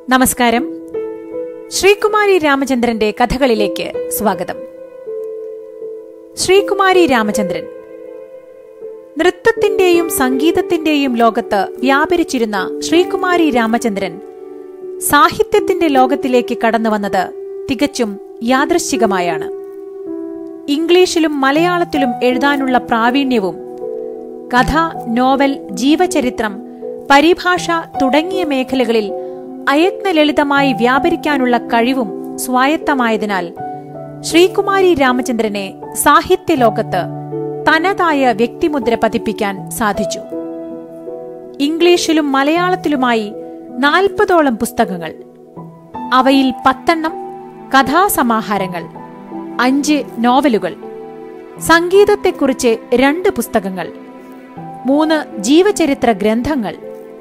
നമസ്കാരം ശ്രീകുമാരി രാമചന്ദ്രന്റെ കഥകളിലേക്ക് സ്വാഗതം ശ്രീകുമാരി രാമചന്ദ്രൻ നൃത്തത്തിന്റെയും സംഗീതത്തിന്റെയും ലോകത്ത് വ്യാപരിച്ചിരുന്ന ശ്രീകുമാരി രാമചന്ദ്രൻ സാഹിത്യത്തിന്റെ ലോകത്തിലേക്ക് കടന്നു വന്നത് തികച്ചും യാദൃശ്ചികമായാണ് ഇംഗ്ലീഷിലും മലയാളത്തിലും എഴുതാനുള്ള പ്രാവീണ്യവും കഥ നോവൽ ജീവചരിത്രം പരിഭാഷ തുടങ്ങിയ മേഖലകളിൽ അയത്നലളിതമായി വ്യാപരിക്കാനുള്ള കഴിവും സ്വായത്തമായതിനാൽ ശ്രീകുമാരി രാമചന്ദ്രനെ സാഹിത്യ ലോകത്ത് തനതായ വ്യക്തിമുദ്ര പതിപ്പിക്കാൻ സാധിച്ചു ഇംഗ്ലീഷിലും മലയാളത്തിലുമായി നാൽപ്പതോളം പുസ്തകങ്ങൾ അവയിൽ പത്തെണ്ണം കഥാസമാഹാരങ്ങൾ അഞ്ച് നോവലുകൾ സംഗീതത്തെക്കുറിച്ച് രണ്ട് പുസ്തകങ്ങൾ മൂന്ന് ജീവചരിത്ര ഗ്രന്ഥങ്ങൾ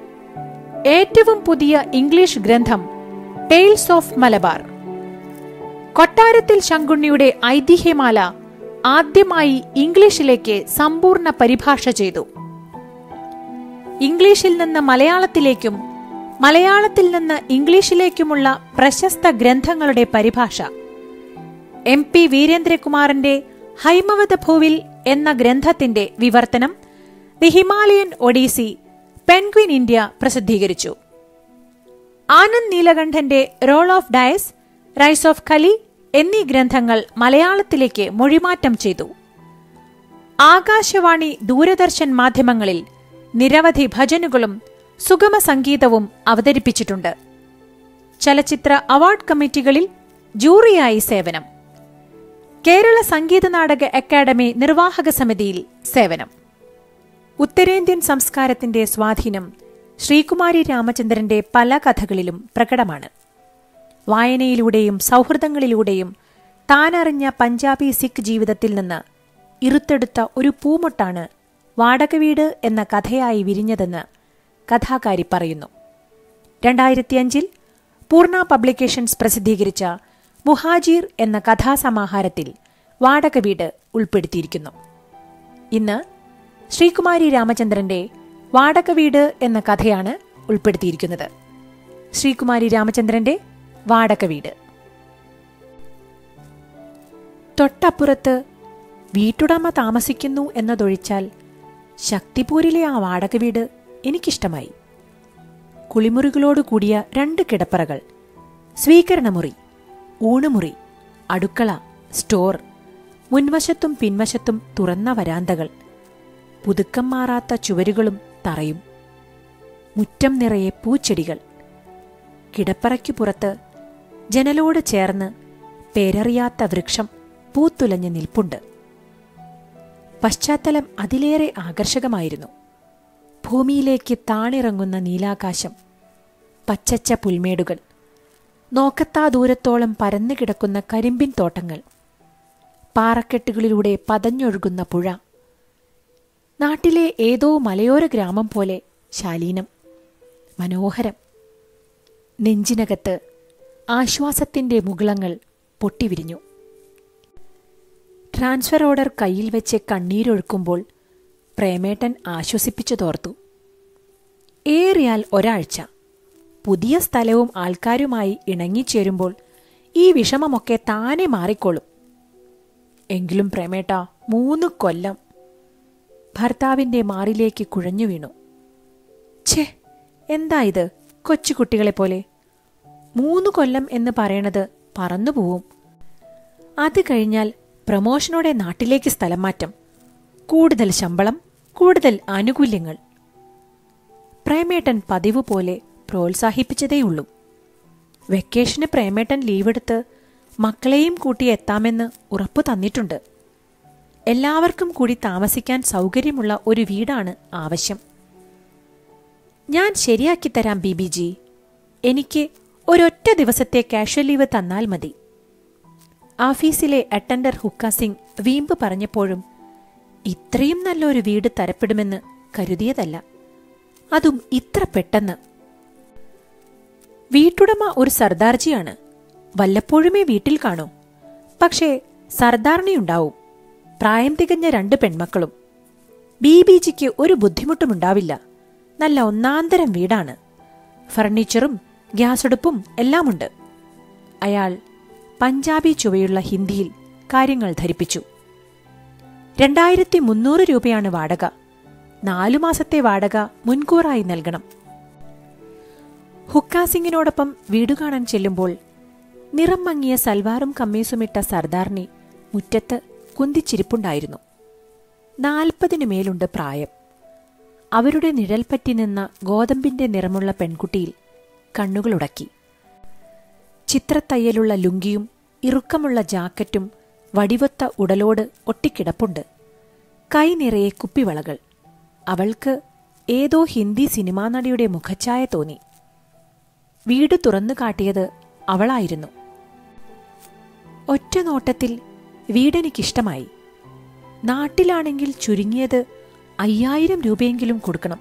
ഏറ്റവും പുതിയ ഇംഗ്ലീഷ് ഗ്രന്ഥം ടെയിൽസ് ഓഫ് മലബാർ കൊട്ടാരത്തിൽ ശങ്കുണ്ണിയുടെ ഐതിഹ്യമാല ആദ്യമായി ഇംഗ്ലീഷിലേക്ക് സമ്പൂർണ്ണ പരിഭാഷ ചെയ്തു ഇംഗ്ലീഷിൽ നിന്ന് മലയാളത്തിലേക്കും മലയാളത്തിൽ നിന്ന് ഇംഗ്ലീഷിലേക്കുമുള്ള പ്രശസ്ത ഗ്രന്ഥങ്ങളുടെ പരിഭാഷ എം പി വീരേന്ദ്രകുമാറിന്റെ ഹൈമവത ഭൂവിൽ എന്ന ഗ്രന്ഥത്തിന്റെ വിവർത്തനം the Himalayan Odyssey Penguin India പ്രസിദ്ധീകരിച്ചു ആനന്ദ് നീലകണ്ഠന്റെ roll of dice rise of Kali എന്നീ ഗ്രന്ഥങ്ങൾ മലയാളത്തിലേക്ക് മൊഴിമാറ്റം ചെയ്തു ആകാശവാണി ദൂരദർശൻ മാധ്യമങ്ങളിൽ നിരവധി ഭജനുകളും സുഗമ സംഗീതവും അവതരിപ്പിച്ചിട്ടുണ്ട് ചലച്ചിത്ര അവാർഡ് കമ്മിറ്റികളിൽ ജൂറിയായി സേവനം കേരള സംഗീത നാടക അക്കാദമി നിർവാഹക സമിതിയിൽ സേവനം ഉത്തരേന്ത്യൻ സംസ്കാരത്തിന്റെ സ്വാധീനം ശ്രീകുമാരി രാമചന്ദ്രന്റെ പല കഥകളിലും പ്രകടമാണ് വായനയിലൂടെയും സൗഹൃദങ്ങളിലൂടെയും താനറിഞ്ഞ പഞ്ചാബി സിഖ് ജീവിതത്തിൽ നിന്ന് ഇറുത്തെടുത്ത ഒരു പൂമൊട്ടാണ് വാടകവീട് എന്ന കഥയായി വിരിഞ്ഞതെന്ന് കഥാകാരി പറയുന്നു രണ്ടായിരത്തിയഞ്ചിൽ പൂർണ്ണ പബ്ലിക്കേഷൻസ് പ്രസിദ്ധീകരിച്ച മുഹാജീർ എന്ന കഥാസമാഹാരത്തിൽ വാടകവീട് ഉൾപ്പെടുത്തിയിരിക്കുന്നു ഇന്ന് ശ്രീകുമാരി രാമചന്ദ്രന്റെ വാടകവീട് എന്ന കഥയാണ് ഉൾപ്പെടുത്തിയിരിക്കുന്നത് ശ്രീകുമാരി രാമചന്ദ്രന്റെ വാടകവീട് തൊട്ടപ്പുറത്ത് വീട്ടുടമ താമസിക്കുന്നു എന്നതൊഴിച്ചാൽ ശക്തിപൂരിലെ ആ വാടകവീട് എനിക്കിഷ്ടമായി കുളിമുറികളോട് കൂടിയ രണ്ട് കിടപ്പറകൾ സ്വീകരണമുറി ഊണുമുറി അടുക്കള സ്റ്റോർ മുൻവശത്തും പിൻവശത്തും തുറന്ന വരാന്തകൾ പുതുക്കം മാറാത്ത ചുവരുകളും തറയും മുറ്റം നിറയെ പൂച്ചെടികൾ കിടപ്പറയ്ക്കു പുറത്ത് ജനലോട് ചേർന്ന് പേരറിയാത്ത വൃക്ഷം പൂത്തുലഞ്ഞ് നിൽപ്പുണ്ട് പശ്ചാത്തലം അതിലേറെ ആകർഷകമായിരുന്നു ഭൂമിയിലേക്ക് താണിറങ്ങുന്ന നീലാകാശം പച്ചച്ച പുൽമേടുകൾ നോക്കത്താ ദൂരത്തോളം പരന്നു കിടക്കുന്ന കരിമ്പിൻ തോട്ടങ്ങൾ പാറക്കെട്ടുകളിലൂടെ പതഞ്ഞൊഴുകുന്ന പുഴ നാട്ടിലെ ഏതോ മലയോര ഗ്രാമം പോലെ ശാലീനം മനോഹരം നെഞ്ചിനകത്ത് ആശ്വാസത്തിന്റെ മുകുളങ്ങൾ പൊട്ടിവിരിഞ്ഞു ട്രാൻസ്ഫർ ഓർഡർ കയ്യിൽ വെച്ച് കണ്ണീരൊഴുക്കുമ്പോൾ പ്രേമേട്ടൻ ആശ്വസിപ്പിച്ചു തോർത്തു ഏറിയാൽ ഒരാഴ്ച പുതിയ സ്ഥലവും ആൾക്കാരുമായി ഇണങ്ങിച്ചേരുമ്പോൾ ഈ വിഷമമൊക്കെ താനെ മാറിക്കോളും എങ്കിലും പ്രേമേട്ട മൂന്ന് കൊല്ലം ഭർത്താവിന്റെ മാറിലേക്ക് കുഴഞ്ഞു വീണു ഛേ എന്താ ഇത് കൊച്ചുകുട്ടികളെ പോലെ മൂന്ന് കൊല്ലം എന്ന് പറയണത് പറന്നുപോവും അത് കഴിഞ്ഞാൽ പ്രമോഷനോടെ നാട്ടിലേക്ക് സ്ഥലം മാറ്റം കൂടുതൽ ശമ്പളം കൂടുതൽ ആനുകൂല്യങ്ങൾ പ്രേമേട്ടൻ പതിവ് പോലെ പ്രോത്സാഹിപ്പിച്ചതേയുള്ളൂ വെക്കേഷന് പ്രേമേട്ടൻ ലീവെടുത്ത് മക്കളെയും കൂട്ടി എത്താമെന്ന് ഉറപ്പു തന്നിട്ടുണ്ട് എല്ലാവർക്കും കൂടി താമസിക്കാൻ സൗകര്യമുള്ള ഒരു വീടാണ് ആവശ്യം ഞാൻ ശരിയാക്കി തരാം ബി ബി ജി എനിക്ക് ഒരൊറ്റ ദിവസത്തെ കാഷ്വൽ ലീവ് തന്നാൽ മതി ആഫീസിലെ അറ്റൻഡർ ഹുക്ക സിംഗ് വീമ്പ് പറഞ്ഞപ്പോഴും ഇത്രയും നല്ലൊരു വീട് തരപ്പെടുമെന്ന് കരുതിയതല്ല അതും ഇത്ര പെട്ടെന്ന് വീട്ടുടമ ഒരു സർദാർജിയാണ് വല്ലപ്പോഴുമേ വീട്ടിൽ കാണൂ പക്ഷേ സർദാറിനെയുണ്ടാവും പ്രായം തികഞ്ഞ രണ്ട് പെൺമക്കളും ബി ബി ജിക്ക് ഒരു ബുദ്ധിമുട്ടുമുണ്ടാവില്ല നല്ല ഒന്നാന്തരം വീടാണ് ഫർണിച്ചറും ഗ്യാസടുപ്പും എല്ലാമുണ്ട് അയാൾ പഞ്ചാബി ചുവയുള്ള ഹിന്ദിയിൽ കാര്യങ്ങൾ ധരിപ്പിച്ചു രണ്ടായിരത്തി മുന്നൂറ് രൂപയാണ് വാടക നാലു മാസത്തെ വാടക മുൻകൂറായി നൽകണം ഹുക്കാസിംഗിനോടൊപ്പം വീടു കാണാൻ ചെല്ലുമ്പോൾ നിറം മങ്ങിയ സൽവാറും കമ്മീസുമിട്ട സർദാറിനെ മുറ്റത്ത് കുന്തിച്ചിരിപ്പുണ്ടായിരുന്നു നാൽപ്പതിനു മേലുണ്ട് പ്രായം അവരുടെ നിഴൽ പറ്റി നിന്ന ഗോതമ്പിന്റെ നിറമുള്ള പെൺകുട്ടിയിൽ കണ്ണുകളുടക്കി ചിത്രത്തയ്യലുള്ള ലുങ്കിയും ഇറുക്കമുള്ള ജാക്കറ്റും വടിവൊത്ത ഉടലോട് ഒട്ടിക്കിടപ്പുണ്ട് കൈ നിറയെ കുപ്പിവളകൾ അവൾക്ക് ഏതോ ഹിന്ദി സിനിമാ നടിയുടെ മുഖച്ഛായ തോന്നി വീട് തുറന്നു കാട്ടിയത് അവളായിരുന്നു ഒറ്റ നോട്ടത്തിൽ വീടെനിക്കിഷ്ടമായി നാട്ടിലാണെങ്കിൽ ചുരുങ്ങിയത് അയ്യായിരം രൂപയെങ്കിലും കൊടുക്കണം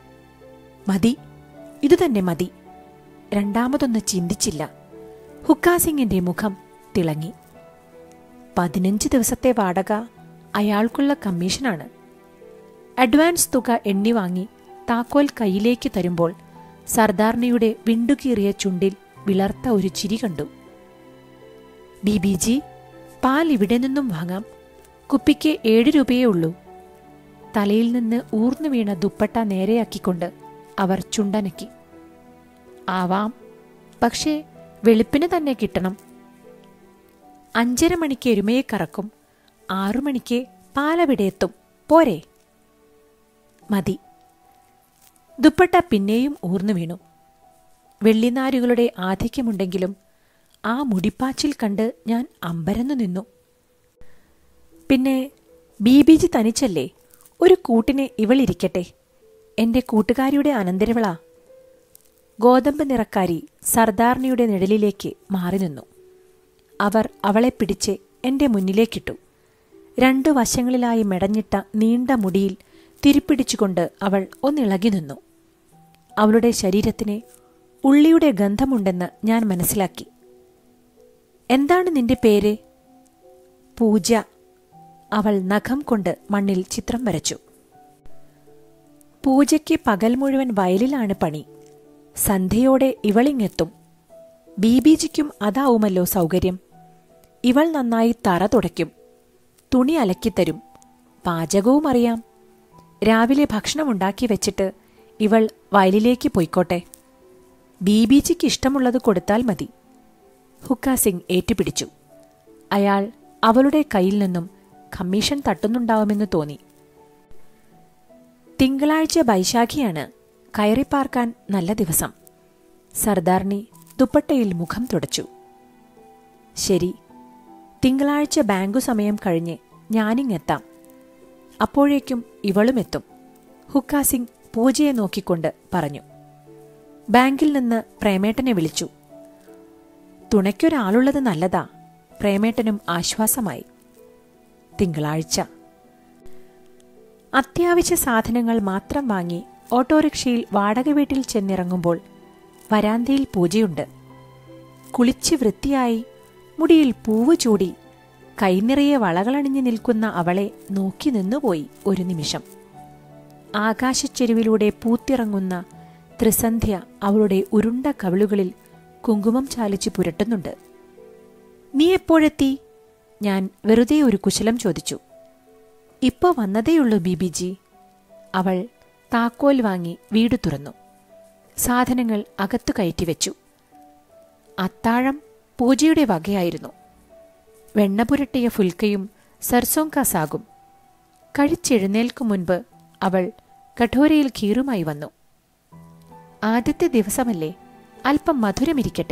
മതി ഇതുതന്നെ മതി രണ്ടാമതൊന്ന് ചിന്തിച്ചില്ല ഹുക്കാസിംഗിന്റെ മുഖം തിളങ്ങി പതിനഞ്ച് ദിവസത്തെ വാടക അയാൾക്കുള്ള കമ്മീഷനാണ് അഡ്വാൻസ് തുക എണ്ണി വാങ്ങി താക്കോൽ കയ്യിലേക്ക് തരുമ്പോൾ സർദാർണിയുടെ വിണ്ടുകീറിയ ചുണ്ടിൽ വിളർത്ത ഒരു ചിരി കണ്ടു ബി ബി ജി പാൽ ഇവിടെ നിന്നും വാങ്ങാം കുപ്പിക്ക് ഏഴ് രൂപയേ ഉള്ളൂ തലയിൽ നിന്ന് ഊർന്നു വീണ ദുപ്പട്ട നേരെയാക്കിക്കൊണ്ട് അവർ ചുണ്ടനക്കി ആവാം പക്ഷേ വെളുപ്പിന് തന്നെ കിട്ടണം അഞ്ചര മണിക്ക് എരുമയെ കറക്കും ആറു മണിക്ക് പാലവിടെ എത്തും പോരെ മതി ദുപ്പട്ട പിന്നെയും ഊർന്നു വീണു വെള്ളിനാരുകളുടെ ആധിക്യമുണ്ടെങ്കിലും ആ മുടിപ്പാച്ചിൽ കണ്ട് ഞാൻ അമ്പരന്നു നിന്നു പിന്നെ ബി ബി ജി തനിച്ചല്ലേ ഒരു കൂട്ടിന് ഇവളിരിക്കട്ടെ എന്റെ കൂട്ടുകാരിയുടെ അനന്തരവളാ ഗോതമ്പ് നിറക്കാരി സർദാർണിയുടെ നിഴലിലേക്ക് മാറി നിന്നു അവർ അവളെ പിടിച്ച് എന്റെ മുന്നിലേക്കിട്ടു രണ്ടു വശങ്ങളിലായി മെടഞ്ഞിട്ട നീണ്ട മുടിയിൽ തിരിപ്പിടിച്ചുകൊണ്ട് അവൾ ഒന്നിളകി നിന്നു അവളുടെ ശരീരത്തിന് ഉള്ളിയുടെ ഗന്ധമുണ്ടെന്ന് ഞാൻ മനസ്സിലാക്കി എന്താണ് നിന്റെ പേര് പൂജ അവൾ നഖം കൊണ്ട് മണ്ണിൽ ചിത്രം വരച്ചു പൂജയ്ക്ക് പകൽ മുഴുവൻ വയലിലാണ് പണി സന്ധ്യയോടെ ഇവളിങ്ങെത്തും ബീബീജിക്കും അതാവുമല്ലോ സൗകര്യം ഇവൾ നന്നായി തറ തുടയ്ക്കും തുണി അലക്കിത്തരും പാചകവും അറിയാം രാവിലെ ഭക്ഷണമുണ്ടാക്കി വെച്ചിട്ട് ഇവൾ വയലിലേക്ക് പോയിക്കോട്ടെ ബീബീജിക്ക് ഇഷ്ടമുള്ളത് കൊടുത്താൽ മതി ഹുക്ക സിംഗ് ഏറ്റുപിടിച്ചു അയാൾ അവളുടെ കയ്യിൽ നിന്നും കമ്മീഷൻ തട്ടുന്നുണ്ടാവുമെന്ന് തോന്നി തിങ്കളാഴ്ച ബൈശാഖിയാണ് കയറിപ്പാർക്കാൻ നല്ല ദിവസം സർദാർണി ദുപ്പട്ടയിൽ മുഖം തുടച്ചു ശരി തിങ്കളാഴ്ച ബാങ്കു സമയം കഴിഞ്ഞ് ഞാനിങ്ങെത്താം അപ്പോഴേക്കും ഇവളും എത്തും ഹുക്ക സിംഗ് പൂജയെ നോക്കിക്കൊണ്ട് പറഞ്ഞു ബാങ്കിൽ നിന്ന് പ്രേമേട്ടനെ വിളിച്ചു തുണയ്ക്കൊരാളുള്ളത് നല്ലതാ പ്രേമേട്ടനും ആശ്വാസമായി തിങ്കളാഴ്ച അത്യാവശ്യ സാധനങ്ങൾ മാത്രം വാങ്ങി ഓട്ടോറിക്ഷയിൽ വാടക വീട്ടിൽ ചെന്നിറങ്ങുമ്പോൾ വരാന്തയിൽ പൂജയുണ്ട് കുളിച്ച് വൃത്തിയായി മുടിയിൽ പൂവ് ചൂടി കൈനിറയെ വളകളണിഞ്ഞു നിൽക്കുന്ന അവളെ നോക്കി നിന്നുപോയി ഒരു നിമിഷം ആകാശച്ചെരുവിലൂടെ പൂത്തിറങ്ങുന്ന ത്രിസന്ധ്യ അവളുടെ ഉരുണ്ട കവിളുകളിൽ കുങ്കുമം ചാലിച്ച് പുരട്ടുന്നുണ്ട് നീ എപ്പോഴെത്തി ഞാൻ വെറുതെ ഒരു കുശലം ചോദിച്ചു ഇപ്പോ വന്നതേയുള്ളൂ ബിബിജി അവൾ താക്കോൽ വാങ്ങി വീട് തുറന്നു സാധനങ്ങൾ അകത്തു കയറ്റിവെച്ചു അത്താഴം പൂജയുടെ വകയായിരുന്നു വെണ്ണ പുരട്ടിയ ഫുൽക്കയും സർസോങ്ക സാഗും കഴിച്ചെഴുന്നേൽക്കു മുൻപ് അവൾ കഠോരയിൽ കീറുമായി വന്നു ആദ്യത്തെ ദിവസമല്ലേ അല്പം മധുരമിരിക്കട്ടെ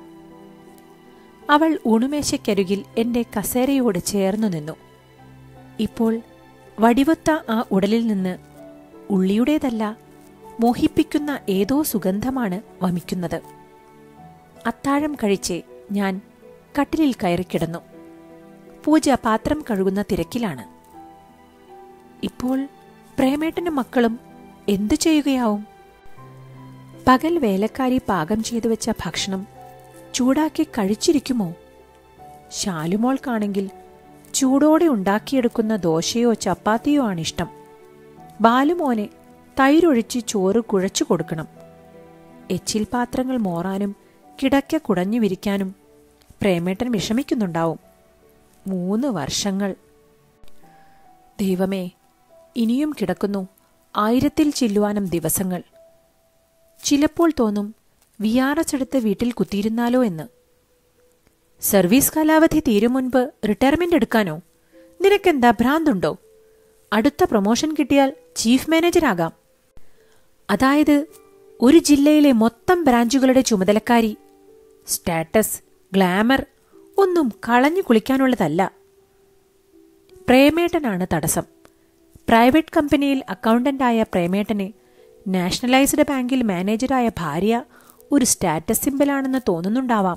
അവൾ ഊണുമേശയ്ക്കരികിൽ എന്റെ കസേരയോട് ചേർന്നു നിന്നു ഇപ്പോൾ വടിവൊത്ത ആ ഉടലിൽ നിന്ന് ഉള്ളിയുടേതല്ല മോഹിപ്പിക്കുന്ന ഏതോ സുഗന്ധമാണ് വമിക്കുന്നത് അത്താഴം കഴിച്ച് ഞാൻ കട്ടിലിൽ കയറിക്കിടന്നു പൂജ പാത്രം കഴുകുന്ന തിരക്കിലാണ് ഇപ്പോൾ പ്രേമേട്ടനും മക്കളും എന്തു ചെയ്യുകയാവും പകൽ വേലക്കാരി പാകം ചെയ്തു വെച്ച ഭക്ഷണം ചൂടാക്കി കഴിച്ചിരിക്കുമോ ശാലുമോൾക്കാണെങ്കിൽ ചൂടോടെ ഉണ്ടാക്കിയെടുക്കുന്ന ദോശയോ ചപ്പാത്തിയോ ആണിഷ്ടം ബാലുമോനെ തൈരൊഴിച്ച് ചോറ് കുഴച്ചു കൊടുക്കണം എച്ചിൽ പാത്രങ്ങൾ മോറാനും കിടക്ക കുടഞ്ഞു വിരിക്കാനും പ്രേമേട്ടൻ വിഷമിക്കുന്നുണ്ടാവും മൂന്ന് വർഷങ്ങൾ ദൈവമേ ഇനിയും കിടക്കുന്നു ആയിരത്തിൽ ചില്ലുവാനും ദിവസങ്ങൾ ചിലപ്പോൾ തോന്നും വി ആർ എസ് എടുത്ത് വീട്ടിൽ കുത്തിയിരുന്നാലോ എന്ന് സർവീസ് കാലാവധി തീരും മുൻപ് റിട്ടയർമെന്റ് എടുക്കാനോ നിനക്കെന്താ ഭ്രാന്തുണ്ടോ അടുത്ത പ്രൊമോഷൻ കിട്ടിയാൽ ചീഫ് മാനേജരാകാം അതായത് ഒരു ജില്ലയിലെ മൊത്തം ബ്രാഞ്ചുകളുടെ ചുമതലക്കാരി സ്റ്റാറ്റസ് ഗ്ലാമർ ഒന്നും കളഞ്ഞു കുളിക്കാനുള്ളതല്ല പ്രേമേട്ടനാണ് തടസ്സം പ്രൈവറ്റ് കമ്പനിയിൽ അക്കൗണ്ടന്റായ പ്രേമേട്ടന് നാഷണലൈസ്ഡ് ബാങ്കിൽ മാനേജരായ ഭാര്യ ഒരു സ്റ്റാറ്റസ് സിമ്പലാണെന്ന് തോന്നുന്നുണ്ടാവാം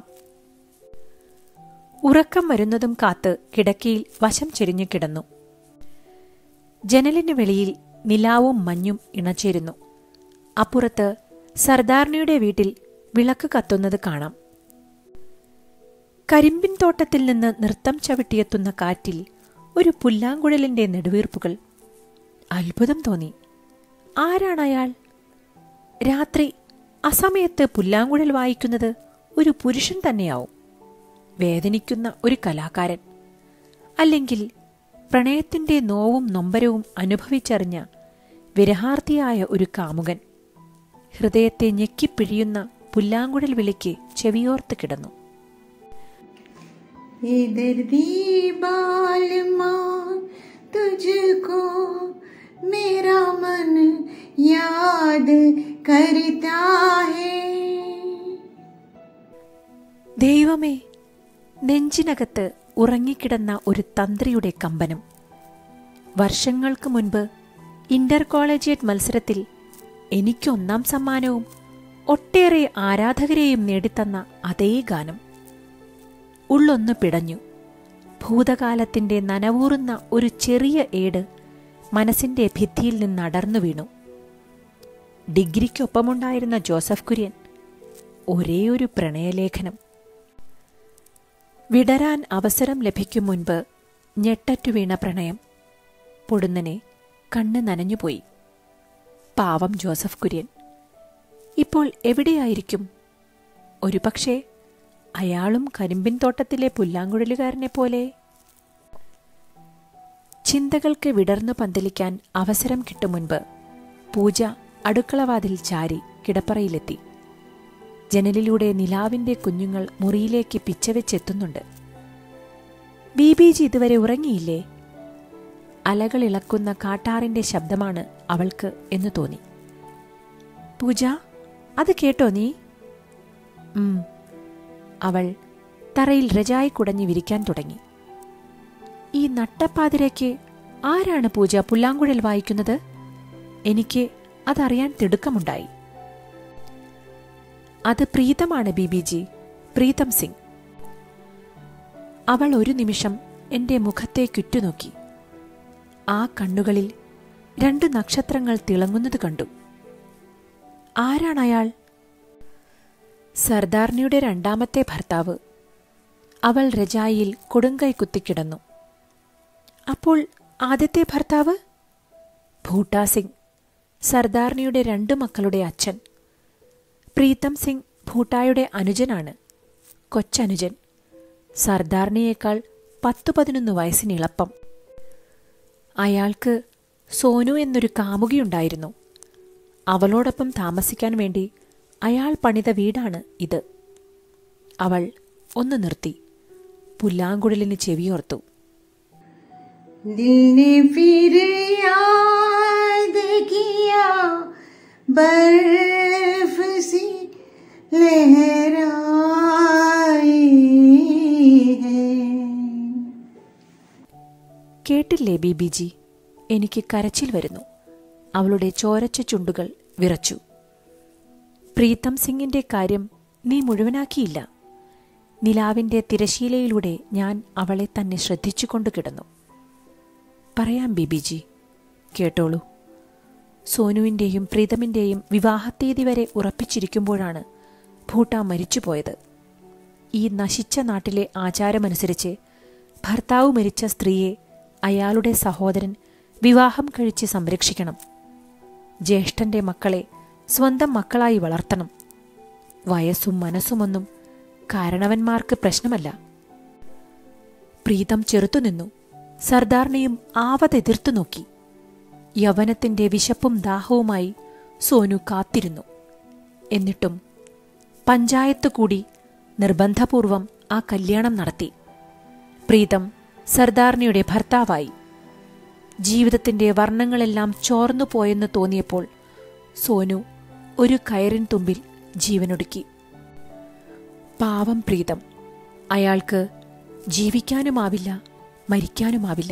ഉറക്കം വരുന്നതും കാത്ത് കിടക്കയിൽ വശം ചെരിഞ്ഞു കിടന്നു ജനലിന് വെളിയിൽ നിലാവും മഞ്ഞും ഇണചേരുന്നു അപ്പുറത്ത് സർദാർണിയുടെ വീട്ടിൽ വിളക്ക് കത്തുന്നത് കാണാം കരിമ്പിൻ തോട്ടത്തിൽ നിന്ന് നൃത്തം ചവിട്ടിയെത്തുന്ന കാറ്റിൽ ഒരു പുല്ലാങ്കുഴലിന്റെ നെടുവീർപ്പുകൾ അത്ഭുതം തോന്നി ആരാണയാൾ രാത്രി അസമയത്ത് പുല്ലാങ്കുഴൽ വായിക്കുന്നത് ഒരു പുരുഷൻ തന്നെയാവും വേദനിക്കുന്ന ഒരു കലാകാരൻ അല്ലെങ്കിൽ പ്രണയത്തിന്റെ നോവും നൊമ്പരവും അനുഭവിച്ചറിഞ്ഞ വിരഹാർത്ഥിയായ ഒരു കാമുകൻ ഹൃദയത്തെ ഞെക്കിപ്പിഴിയുന്ന പുല്ലാങ്കുഴൽ വിളിക്ക് ചെവിയോർത്ത് കിടന്നു इधर भी बाल माँ तुझको मेरा मन याद करता है ദൈവമേ നെഞ്ചിനകത്ത് ഉറങ്ങിക്കിടന്ന ഒരു തന്ത്രിയുടെ കമ്പനം വർഷങ്ങൾക്ക് മുൻപ് ഇന്റർ കോളേജിയറ്റ് മത്സരത്തിൽ എനിക്ക് ഒന്നാം സമ്മാനവും ഒട്ടേറെ ആരാധകരെയും നേടിത്തന്ന അതേ ഗാനം ഉള്ളൊന്ന് പിടഞ്ഞു ഭൂതകാലത്തിന്റെ നനവൂറുന്ന ഒരു ചെറിയ ഏട് മനസ്സിന്റെ ഭിത്തിയിൽ നിന്നടർന്നു വീണു ഡിഗ്രിക്കൊപ്പമുണ്ടായിരുന്ന ജോസഫ് കുര്യൻ ഒരേ ഒരു പ്രണയലേഖനം വിടരാൻ അവസരം ലഭിക്കും മുൻപ് ഞെട്ടറ്റു വീണ പ്രണയം പൊടുന്നനെ കണ്ണ് നനഞ്ഞുപോയി പാവം ജോസഫ് കുര്യൻ ഇപ്പോൾ എവിടെയായിരിക്കും ഒരുപക്ഷേ അയാളും കരിമ്പിൻ തോട്ടത്തിലെ പുല്ലാങ്കുഴലുകാരനെ പോലെ ചിന്തകൾക്ക് വിടർന്നു പന്തലിക്കാൻ അവസരം കിട്ടും മുൻപ് പൂജ അടുക്കളവാതിൽ ചാരി കിടപ്പറയിലെത്തി ജനലിലൂടെ നിലാവിന്റെ കുഞ്ഞുങ്ങൾ മുറിയിലേക്ക് പിച്ചവെച്ചെത്തുന്നുണ്ട് ബി ബി ജി ഇതുവരെ ഉറങ്ങിയില്ലേ അലകൾ ഇളക്കുന്ന കാട്ടാറിന്റെ ശബ്ദമാണ് അവൾക്ക് എന്ന് തോന്നി പൂജ അത് കേട്ടോ നീ ഉം അവൾ തറയിൽ രജായി കുടഞ്ഞു വിരിക്കാൻ തുടങ്ങി ഈ നട്ടപ്പാതിരയ്ക്ക് ആരാണ് പൂജ പുല്ലാങ്കുഴൽ വായിക്കുന്നത് എനിക്ക് അതറിയാൻ തിടുക്കമുണ്ടായി അത് പ്രീതമാണ് ബി ബി ജി പ്രീതം സിംഗ് അവൾ ഒരു നിമിഷം എന്റെ മുഖത്തേക്കുറ്റുനോക്കി ആ കണ്ണുകളിൽ രണ്ട് നക്ഷത്രങ്ങൾ തിളങ്ങുന്നത് കണ്ടു ആരാണയാൾ സർദാർണിയുടെ രണ്ടാമത്തെ ഭർത്താവ് അവൾ രജായിൽ കൊടുങ്കൈ കുത്തിക്കിടന്നു അപ്പോൾ ആദ്യത്തെ ഭർത്താവ് ഭൂട്ടാ സിംഗ് സർദാർണിയുടെ രണ്ട് മക്കളുടെ അച്ഛൻ പ്രീതം സിംഗ് ഭൂട്ടായുടെ അനുജനാണ് കൊച്ചനുജൻ സർദാർണിയേക്കാൾ പത്തു പതിനൊന്ന് വയസ്സിനിളപ്പം അയാൾക്ക് സോനു എന്നൊരു കാമുകിയുണ്ടായിരുന്നു അവളോടൊപ്പം താമസിക്കാൻ വേണ്ടി അയാൾ പണിത വീടാണ് ഇത് അവൾ ഒന്ന് നിർത്തി പുല്ലാങ്കുഴലിന് ചെവിയോർത്തു दिल ने फिर याद किया बर्फ सी लहराई है കേട്ടില്ലേ ബി ബി ജി എനിക്ക് കരച്ചിൽ വരുന്നു അവളുടെ ചോരച്ച ചുണ്ടുകൾ വിറച്ചു പ്രീതം സിംഗിന്റെ കാര്യം നീ മുഴുവനാക്കിയില്ല നിലാവിന്റെ തിരശീലയിലൂടെ ഞാൻ അവളെ തന്നെ ശ്രദ്ധിച്ചുകൊണ്ട് കിടന്നു പറയാം ബി ബി ജി കേട്ടോളൂ സോനുവിന്റെയും പ്രീതമിന്റെയും വിവാഹത്തീയതി വരെ ഉറപ്പിച്ചിരിക്കുമ്പോഴാണ് ഭൂട്ട മരിച്ചുപോയത് ഈ നശിച്ച നാട്ടിലെ ആചാരമനുസരിച്ച് ഭർത്താവ് മരിച്ച സ്ത്രീയെ അയാളുടെ സഹോദരൻ വിവാഹം കഴിച്ച് സംരക്ഷിക്കണം ജ്യേഷ്ഠന്റെ മക്കളെ സ്വന്തം മക്കളായി വളർത്തണം വയസ്സും മനസ്സുമൊന്നും കാരണവന്മാർക്ക് പ്രശ്നമല്ല പ്രീതം ചെറുത്തുനിന്നു സർദാറിനെയും ആവതെതിർത്തു നോക്കി യവനത്തിന്റെ വിശപ്പും ദാഹവുമായി സോനു കാത്തിരുന്നു എന്നിട്ടും പഞ്ചായത്ത് കൂടി നിർബന്ധപൂർവം ആ കല്യാണം നടത്തി പ്രീതം സർദാറിനിയുടെ ഭർത്താവായി ജീവിതത്തിന്റെ വർണ്ണങ്ങളെല്ലാം ചോർന്നു പോയെന്ന് തോന്നിയപ്പോൾ സോനു ഒരു കയറിൻ തുമ്പിൽ ജീവനൊടുക്കി പാവം പ്രീതം അയാൾക്ക് ജീവിക്കാനുമാവില്ല മരിക്കാനുമാവില്ല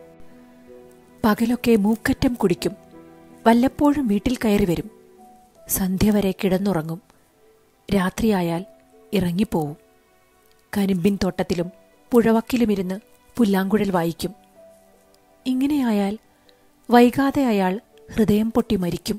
പകലൊക്കെ മൂക്കറ്റം കുടിക്കും വല്ലപ്പോഴും വീട്ടിൽ കയറി വരും സന്ധ്യ വരെ കിടന്നുറങ്ങും രാത്രിയായാൽ ഇറങ്ങിപ്പോവും കരിമ്പിൻ തോട്ടത്തിലും പുഴവക്കിലുമിരുന്ന് പുല്ലാങ്കുഴൽ വായിക്കും ഇങ്ങനെയായാൽ വൈകാതെ അയാൾ ഹൃദയം പൊട്ടി മരിക്കും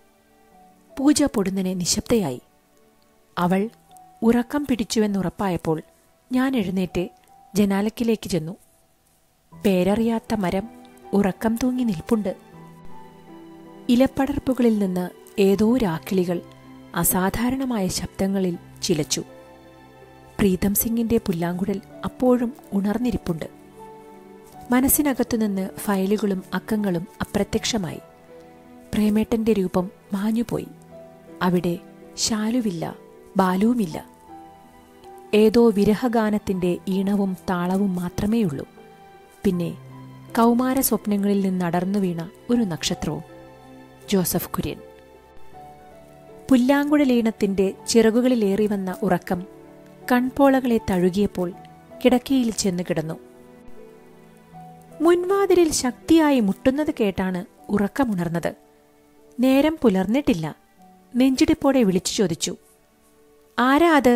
പൂജ പൊടുന്നനെ നിശബ്ദയായി അവൾ ഉറക്കം പിടിച്ചുവെന്നുറപ്പായപ്പോൾ ഞാൻ എഴുന്നേറ്റ് ജനാലക്കിലേക്ക് ചെന്നു പേരറിയാത്ത മരം ഉറക്കം തൂങ്ങി നിൽപ്പുണ്ട് ഇലപ്പടർപ്പുകളിൽ നിന്ന് ഏതോ രാക്കിളികൾ അസാധാരണമായ ശബ്ദങ്ങളിൽ ചിലച്ചു പ്രീതം സിംഗിന്റെ പുല്ലാങ്കുഴൽ അപ്പോഴും ഉണർന്നിരിപ്പുണ്ട് മനസ്സിനകത്തുനിന്ന് ഫയലുകളും അക്കങ്ങളും അപ്രത്യക്ഷമായി പ്രേമേട്ടന്റെ രൂപം മാഞ്ഞുപോയി അവിടെ ശാലുവില്ല ബാലുവുമില്ല ഏതോ വിരഹഗാനത്തിന്റെ ഈണവും താളവും മാത്രമേയുള്ളൂ പിന്നെ കൗമാര സ്വപ്നങ്ങളിൽ നിന്നടർന്നു വീണ ഒരു നക്ഷത്രവും ജോസഫ് കുര്യൻ പുല്ലാങ്കുഴലീണത്തിന്റെ ചിറകുകളിലേറി വന്ന ഉറക്കം കൺപോളകളെ തഴുകിയപ്പോൾ കിടക്കയിൽ ചെന്ന് കിടന്നു മുൻവാതിലിൽ ശക്തിയായി മുട്ടുന്നത് കേട്ടാണ് ഉറക്കമുണർന്നത് നേരം പുലർന്നിട്ടില്ല നെഞ്ചിടിപ്പോടെ വിളിച്ചു ചോദിച്ചു ആരാ അത്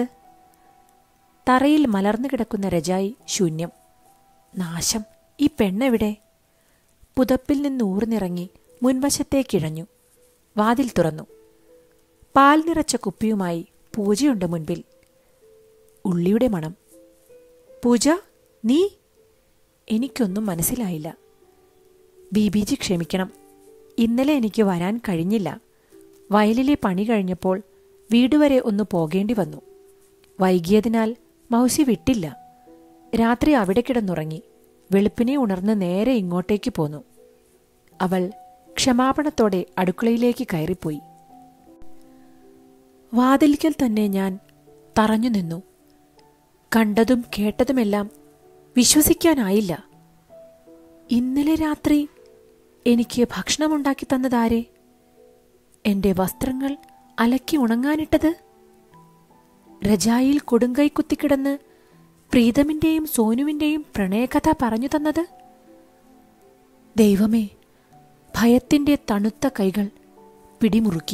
തറയിൽ മലർന്നു കിടക്കുന്ന രജായി ശൂന്യം നാശം ഈ പെണ്ണെവിടെ പുതപ്പിൽ നിന്ന് ഊർന്നിറങ്ങി മുൻവശത്തേക്കിഴഞ്ഞു വാതിൽ തുറന്നു പാൽ നിറച്ച കുപ്പിയുമായി പൂജയുണ്ട് മുൻപിൽ ഉള്ളിയുടെ മണം പൂജ നീ എനിക്കൊന്നും മനസ്സിലായില്ല ബീബീജി ക്ഷമിക്കണം ഇന്നലെ എനിക്ക് വരാൻ കഴിഞ്ഞില്ല വയലിലെ പണി കഴിഞ്ഞപ്പോൾ വീട് വരെ ഒന്ന് പോകേണ്ടി വന്നു വൈകിയതിനാൽ മൗസി വിട്ടില്ല രാത്രി അവിടെ കിടന്നുറങ്ങി വെളുപ്പിനെ ഉണർന്ന് നേരെ ഇങ്ങോട്ടേക്ക് പോന്നു അവൾ ക്ഷമാപണത്തോടെ അടുക്കളയിലേക്ക് കയറിപ്പോയി വാതിൽക്കൽ തന്നെ ഞാൻ തറഞ്ഞു നിന്നു കണ്ടതും കേട്ടതുമെല്ലാം വിശ്വസിക്കാനായില്ല ഇന്നലെ രാത്രി എനിക്ക് ഭക്ഷണമുണ്ടാക്കി തന്നതാരെ എന്റെ വസ്ത്രങ്ങൾ അലക്കി ഉണങ്ങാനിട്ടത് രജായിൽ കൊടുങ്കൈ കുത്തിക്കിടന്ന് പ്രീതമിന്റെയും സോനുവിന്റെയും പ്രണയകഥ പറഞ്ഞു തന്നത് ദൈവമേ ഭയത്തിന്റെ തണുത്ത കൈകൾ പിടിമുറുക്കി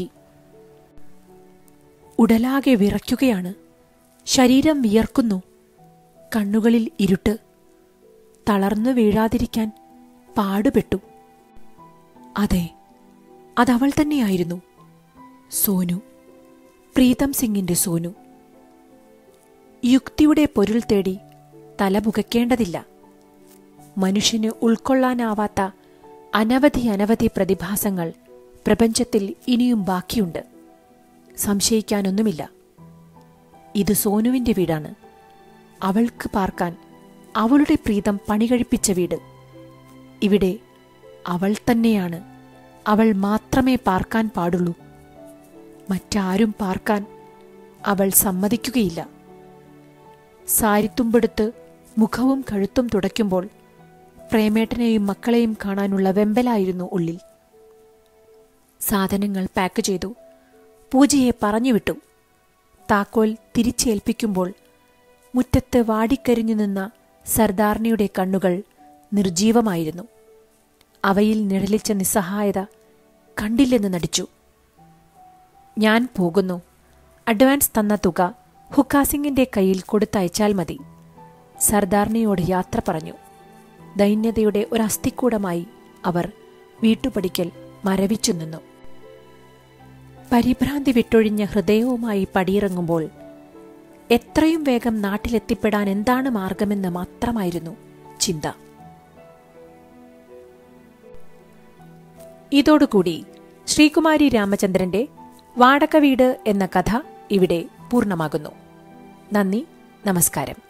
ഉടലാകെ വിറയ്ക്കുകയാണ് ശരീരം വിയർക്കുന്നു കണ്ണുകളിൽ ഇരുട്ട് തളർന്നു വീഴാതിരിക്കാൻ പാടുപെട്ടു അതെ അതവൾ തന്നെയായിരുന്നു സോനു പ്രീതം സിംഗിന്റെ സോനു യുക്തിയുടെ പൊരുൾ തേടി തലപുകയ്ക്കേണ്ടതില്ല മനുഷ്യന് ഉൾക്കൊള്ളാനാവാത്ത അനവധി അനവധി പ്രതിഭാസങ്ങൾ പ്രപഞ്ചത്തിൽ ഇനിയും ബാക്കിയുണ്ട് സംശയിക്കാനൊന്നുമില്ല ഇത് സോനുവിന്റെ വീടാണ് അവൾക്ക് പാർക്കാൻ അവളുടെ പ്രീതം പണികഴിപ്പിച്ച വീട് ഇവിടെ അവൾ തന്നെയാണ് അവൾ മാത്രമേ പാർക്കാൻ പാടുള്ളൂ മറ്റാരും പാർക്കാൻ അവൾ സമ്മതിക്കുകയില്ല സാരിത്തുമ്പെടുത്ത് മുഖവും കഴുത്തും തുടയ്ക്കുമ്പോൾ പ്രേമേട്ടനെയും മക്കളെയും കാണാനുള്ള വെമ്പലായിരുന്നു ഉള്ളിൽ സാധനങ്ങൾ പാക്ക് ചെയ്തു പൂജയെ പറഞ്ഞുവിട്ടു താക്കോൽ തിരിച്ചേൽപ്പിക്കുമ്പോൾ മുറ്റത്ത് വാടിക്കരിഞ്ഞു നിന്ന സർദാർണിയുടെ കണ്ണുകൾ നിർജീവമായിരുന്നു അവയിൽ നിഴലിച്ച നിസ്സഹായത കണ്ടില്ലെന്ന് നടിച്ചു ഞാൻ പോകുന്നു അഡ്വാൻസ് തന്ന തുക ഹുക്കാസിംഗിന്റെ കയ്യിൽ കൊടുത്തയച്ചാൽ മതി സർദാർണിയോട് യാത്ര പറഞ്ഞു ദൈന്യതയുടെ ഒരസ്ഥിക്കൂടമായി അവർ വീട്ടുപടിക്കൽ മരവിച്ചു നിന്നു പരിഭ്രാന്തി വിട്ടൊഴിഞ്ഞ ഹൃദയവുമായി പടിയിറങ്ങുമ്പോൾ എത്രയും വേഗം നാട്ടിലെത്തിപ്പെടാൻ എന്താണ് മാർഗമെന്ന് മാത്രമായിരുന്നു ചിന്ത ഇതോടുകൂടി ശ്രീകുമാരി രാമചന്ദ്രന്റെ വാടക വീട് എന്ന കഥ ഇവിടെ പൂർണ്ണമാകുന്നു നന്ദി നമസ്കാരം